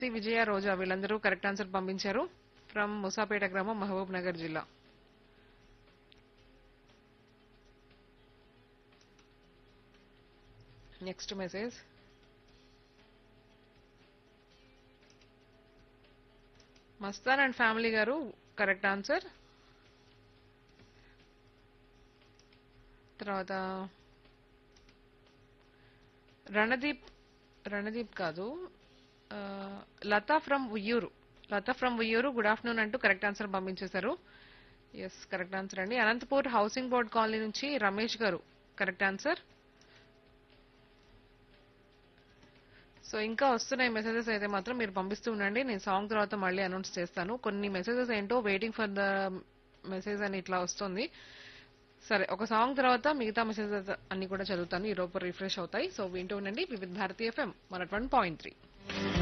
శ్రీ విజయ రోజా వీళ్ళందరూ correct answer పంపించారు from Musapeta గ్రామం మహబూబ్ నగర్ జిల్లా next message Mastan and family గారు కరెక్ట్ ఆన్సర్ తర్వాత రణదీప్ రణదీప్ కాదు ఆ, Latha from Uyyuru Latha from Uyyuru good afternoon అంటూ కరెక్ట్ ఆన్సర్ పంపించేశారు ఎస్ కరెక్ట్ ఆన్సర్ అండి అనంతపూర్ హౌసింగ్ బోర్డ్ కాలనీ నుంచి రమేష్ గారు కరెక్ట్ ఆన్సర్ సో ఇంకా వస్తున్నాయి మెసేజెస్ అయితే మాత్రం మీరు పంపిస్తూ ఉండండి నేను సాంగ్ తర్వాత మళ్ళీ అనౌన్స్ చేస్తాను కొన్ని మెసేజెస్ ఏంటో వెయిటింగ్ ఫర్ ద మెసేజ్ అని ఇట్లా వస్తుంది సరే ఒక సాంగ్ తర్వాత మిగతా మెసేజెస్ అన్ని కూడా చదువుతాను ఈ లోపు రిఫ్రెష్ అవుతాయి సో వింటూ ఉండండి Vividha Bharati FM one point three